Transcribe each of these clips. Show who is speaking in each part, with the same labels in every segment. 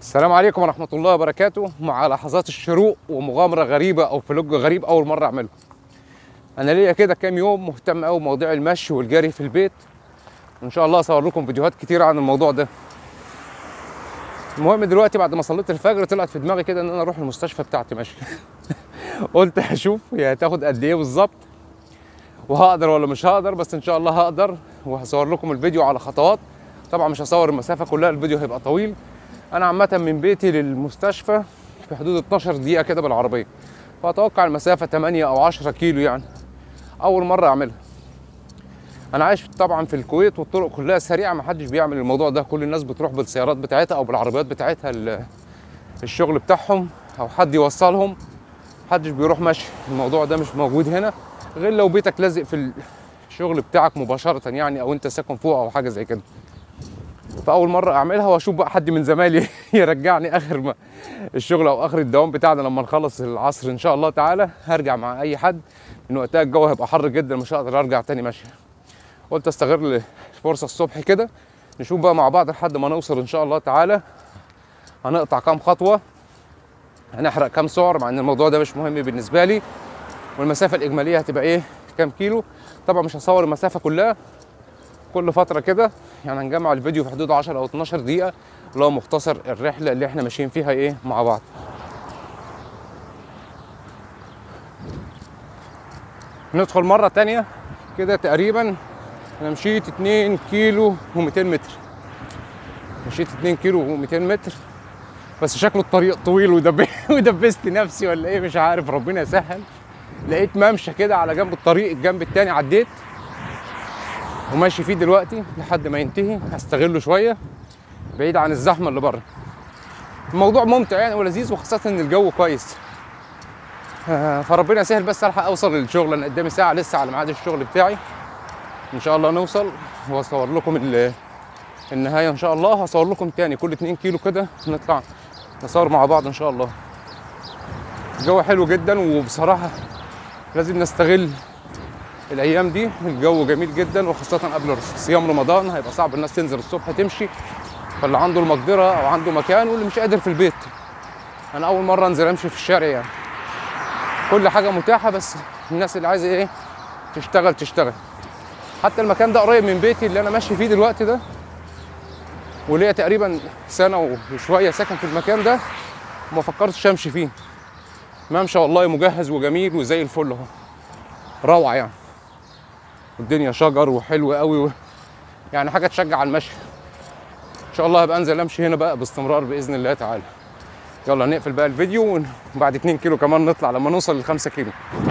Speaker 1: السلام عليكم ورحمة الله وبركاته مع لحظات الشروق ومغامرة غريبة أو فلوج غريب أول مرة أعمله. أنا ليا كده كام يوم مهتم أوي بمواضيع المشي والجري في البيت. وإن شاء الله أصور لكم فيديوهات كتير عن الموضوع ده. المهم دلوقتي بعد ما صليت الفجر طلعت في دماغي كده إن أنا أروح المستشفى بتاعتي مشي. قلت هشوف هي هتاخد قد إيه بالظبط وهقدر ولا مش هقدر بس إن شاء الله هقدر وهصور لكم الفيديو على خطوات. طبعا مش هصور المسافة كلها الفيديو هيبقى طويل. انا عامه من بيتي للمستشفى في حدود 12 دقيقه كده بالعربيه فاتوقع المسافه 8 او 10 كيلو يعني اول مره اعملها انا عايش طبعا في الكويت والطرق كلها سريعه ما حدش بيعمل الموضوع ده كل الناس بتروح بالسيارات بتاعتها او بالعربيات بتاعتها ال- الشغل بتاعهم او حد يوصلهم محدش بيروح مشي الموضوع ده مش موجود هنا غير لو بيتك لازق في الشغل بتاعك مباشره يعني او انت ساكن فوق او حاجه زي كده فاول مره اعملها واشوف بقى حد من زمايلي يرجعني اخر ما الشغل او اخر الدوام بتاعنا لما نخلص العصر ان شاء الله تعالى هرجع مع اي حد من وقتها الجو هيبقى حر جدا مش هقدر ارجع تاني ماشي قلت استغل الفرصه الصبح كده نشوف بقى مع بعض لحد ما نوصل ان شاء الله تعالى هنقطع كام خطوه هنحرق كام سعر مع ان الموضوع ده مش مهم بالنسبه لي والمسافه الاجماليه هتبقى ايه كام كيلو طبعا مش هصور المسافه كلها كل فتره كده يعني هنجمع الفيديو في حدود 10 او 12 دقيقه اللي هو مختصر الرحله اللي احنا ماشيين فيها ايه مع بعض ندخل مره تانية كده تقريبا انا مشيت 2 كيلو و200 متر مشيت 2 كيلو و200 متر بس شكله الطريق طويل ودب... ودبست نفسي ولا ايه مش عارف ربنا يسهل لقيت ممشى كده على جنب الطريق الجنب التاني عديت وماشي فيه دلوقتي لحد ما ينتهي هستغله شويه بعيد عن الزحمه اللي بره الموضوع ممتع يعني ولذيذ وخاصه ان الجو كويس آه، فربنا يسهل بس الحق اوصل للشغل انا قدامي ساعه لسه على ميعاد الشغل بتاعي ان شاء الله نوصل واصور لكم ال- النهايه ان شاء الله هصور لكم تاني كل 2 كيلو كده نطلع نصور مع بعض ان شاء الله الجو حلو جدا وبصراحه لازم نستغل الايام دي الجو جميل جدا وخاصه قبل صيام رمضان هيبقى صعب الناس تنزل الصبح تمشي فاللي عنده المقدره او عنده مكان واللي مش قادر في البيت انا اول مره انزل امشي في الشارع يعني كل حاجه متاحه بس الناس اللي عايزه ايه تشتغل تشتغل حتى المكان ده قريب من بيتي اللي انا ماشي فيه دلوقتي ده وليا تقريبا سنه وشويه ساكن في المكان ده وما فكرتش امشي فيه ممشى والله مجهز وجميل وزي الفل اهو روعه يعني والدنيا شجر وحلو قوي و... يعني حاجه تشجع على المشي ان شاء الله هبقى انزل امشي هنا بقى باستمرار باذن الله تعالى يلا نقفل بقى الفيديو وبعد 2 كيلو كمان نطلع لما نوصل ل 5 كيلو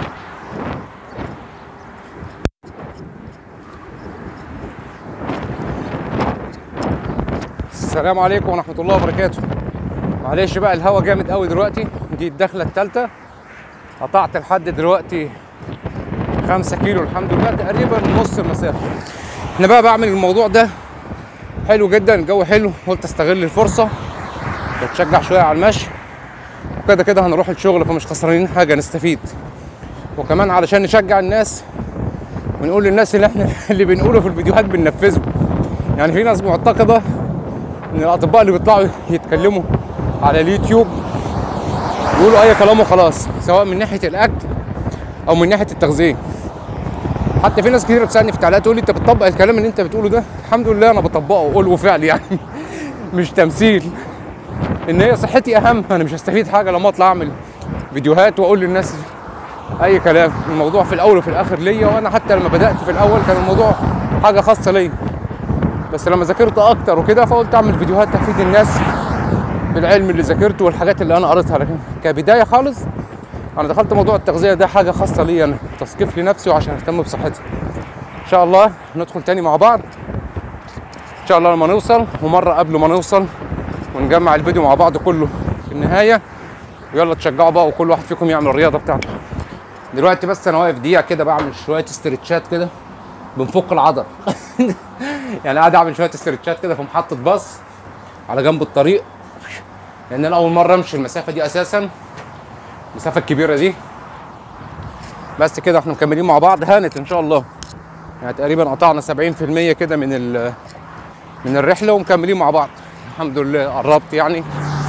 Speaker 1: السلام عليكم ورحمه الله وبركاته معلش بقى الهوا جامد قوي دلوقتي دي الدخله الثالثه قطعت لحد دلوقتي 5 كيلو الحمد لله تقريبا نص المسافه انا بقى بعمل الموضوع ده حلو جدا الجو حلو قلت استغل الفرصه بتشجع شويه على المشي وكده كده هنروح الشغل فمش خسرانين حاجه نستفيد وكمان علشان نشجع الناس ونقول للناس اللي احنا اللي بنقوله في الفيديوهات بننفذه يعني في ناس معتقده ان الاطباء اللي بيطلعوا يتكلموا على اليوتيوب يقولوا اي كلام وخلاص سواء من ناحيه الاكل او من ناحيه التغذيه حتى في ناس كتير بتسالني في التعليقات تقول لي انت بتطبق الكلام اللي انت بتقوله ده الحمد لله انا بطبقه قول وفعل يعني مش تمثيل ان هي صحتي اهم انا مش هستفيد حاجه لما اطلع اعمل فيديوهات واقول للناس اي كلام الموضوع في الاول وفي الاخر ليا وانا حتى لما بدات في الاول كان الموضوع حاجه خاصه ليا بس لما ذاكرت اكتر وكده فقلت اعمل فيديوهات تفيد الناس بالعلم اللي ذاكرته والحاجات اللي انا قريتها لكن كبدايه خالص انا دخلت موضوع التغذيه ده حاجه خاصه لي انا تثقيف لنفسي وعشان اهتم بصحتي ان شاء الله ندخل تاني مع بعض ان شاء الله لما نوصل ومره قبل ما نوصل ونجمع الفيديو مع بعض كله في النهايه ويلا تشجعوا بقى وكل واحد فيكم يعمل الرياضه بتاعته دلوقتي بس انا واقف دقيقه كده بعمل شويه استرتشات كده بنفك العضل يعني قاعد اعمل شويه استرتشات كده في محطه باص على جنب الطريق لان انا اول مره امشي المسافه دي اساسا المسافه الكبيره دي بس كده احنا مكملين مع بعض هانت ان شاء الله يعني تقريبا قطعنا 70% كده من ال- من الرحله ومكملين مع بعض الحمد لله قربت يعني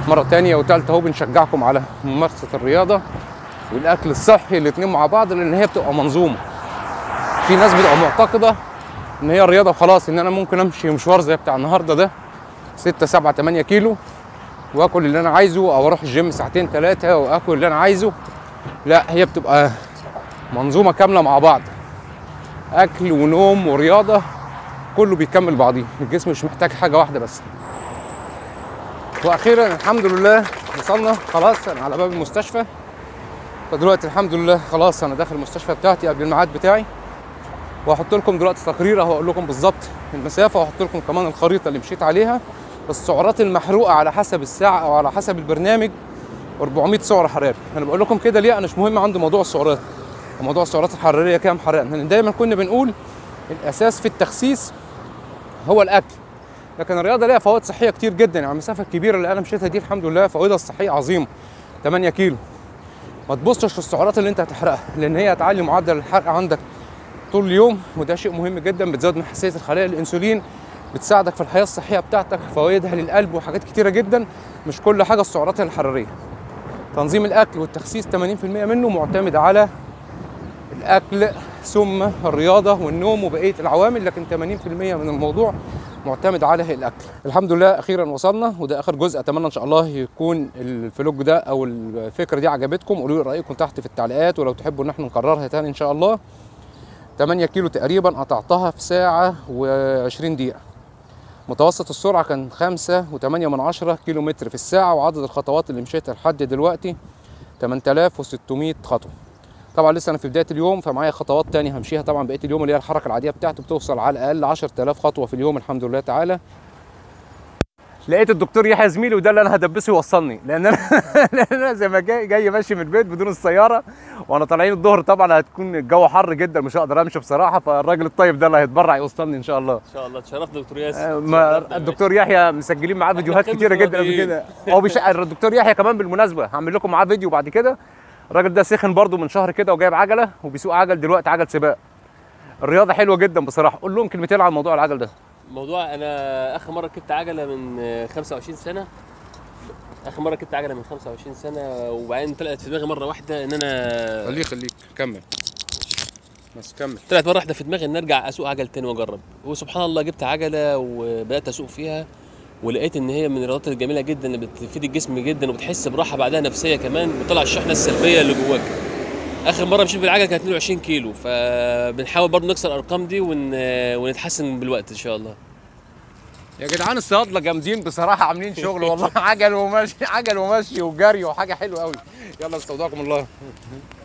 Speaker 1: مره تانية وتالتة اهو بنشجعكم على ممارسه الرياضه والاكل الصحي الاتنين مع بعض لان هي بتبقى منظومه في ناس بتبقى معتقده ان هي الرياضه وخلاص ان انا ممكن امشي مشوار زي بتاع النهارده ده 6 7 8 كيلو واكل اللي انا عايزه او اروح الجيم ساعتين ثلاثه واكل اللي انا عايزه لا هي بتبقى منظومه كامله مع بعض اكل ونوم ورياضه كله بيكمل بعضيه الجسم مش محتاج حاجه واحده بس واخيرا الحمد لله وصلنا خلاص انا على باب المستشفى فدلوقتي الحمد لله خلاص انا داخل المستشفى بتاعتي قبل الميعاد بتاعي وهحط لكم دلوقتي تقرير اهو اقول لكم بالظبط المسافه وهحط لكم كمان الخريطه اللي مشيت عليها السعرات المحروقه على حسب الساعه او على حسب البرنامج 400 سعر حراري انا بقول لكم كده ليه انا مش مهم عندي موضوع السعرات موضوع السعرات الحراريه كام حراره لان دايما كنا بنقول الاساس في التخسيس هو الاكل لكن الرياضه ليها فوائد صحيه كتير جدا يعني المسافه الكبيره اللي انا مشيتها دي الحمد لله فوائدها الصحيه عظيمه 8 كيلو ما تبصش للسعرات اللي انت هتحرقها لان هي هتعلي معدل الحرق عندك طول اليوم وده شيء مهم جدا بتزود من حساسيه الخلايا الانسولين بتساعدك في الحياه الصحيه بتاعتك فوائدها للقلب وحاجات كتيره جدا مش كل حاجه السعرات الحراريه تنظيم الاكل والتخسيس 80% منه معتمد على الاكل ثم الرياضه والنوم وبقيه العوامل لكن 80% من الموضوع معتمد على الاكل الحمد لله اخيرا وصلنا وده اخر جزء اتمنى ان شاء الله يكون الفلوج ده او الفكره دي عجبتكم قولوا لي رايكم تحت في التعليقات ولو تحبوا ان احنا نكررها تاني ان شاء الله 8 كيلو تقريبا قطعتها في ساعه و20 دقيقه متوسط السرعه كان 5 و8 من عشرة كيلو متر في الساعه وعدد الخطوات اللي مشيتها لحد دلوقتي 8600 خطوه طبعا لسه انا في بدايه اليوم فمعايا خطوات تانية همشيها طبعا بقيه اليوم اللي هي الحركه العاديه بتاعته بتوصل على الاقل 10000 خطوه في اليوم الحمد لله تعالى لقيت الدكتور يحيى زميلي وده اللي انا هدبسه يوصلني لان انا لان انا زي ما جاي جاي ماشي من البيت بدون السياره وانا طالعين الظهر طبعا هتكون الجو حر جدا مش هقدر امشي بصراحه فالراجل الطيب ده اللي هيتبرع يوصلني ان شاء الله
Speaker 2: ان شاء الله تشرفنا دكتور ياسر
Speaker 1: آه، ما
Speaker 2: تشرفنا يا
Speaker 1: الدكتور يحيى مسجلين معاه فيديوهات
Speaker 2: خدمة
Speaker 1: كتيره جدا قبل
Speaker 2: الرياضيين.
Speaker 1: كده هو بيش... الدكتور يحيى كمان بالمناسبه هعمل لكم معاه فيديو بعد كده الراجل ده سخن برضو من شهر كده وجايب عجله وبيسوق عجل دلوقتي عجل سباق الرياضه حلوه جدا بصراحه قول لهم كلمتين عن موضوع العجل ده
Speaker 2: بيه. موضوع انا اخر مره ركبت عجله من آه، 25 سنه اخر مره ركبت عجله من 25 سنه وبعدين طلعت في دماغي مره واحده ان انا
Speaker 1: خليك خليك كمل بس كمل
Speaker 2: طلعت مره واحده في دماغي ان ارجع اسوق عجل تاني واجرب وسبحان الله جبت عجله وبدات اسوق فيها ولقيت ان هي من الرياضات الجميله جدا اللي بتفيد الجسم جدا وبتحس براحه بعدها نفسيه كمان بتطلع الشحنه السلبيه اللي جواك اخر مره مشيت بالعجله كانت 22 كيلو فبنحاول برضه نكسر الارقام دي ون... ونتحسن بالوقت ان شاء الله
Speaker 1: يا جدعان الصيادله جامدين بصراحه عاملين شغل والله عجل ومشي عجل ومشي وجري وحاجه حلوه قوي يلا استودعكم الله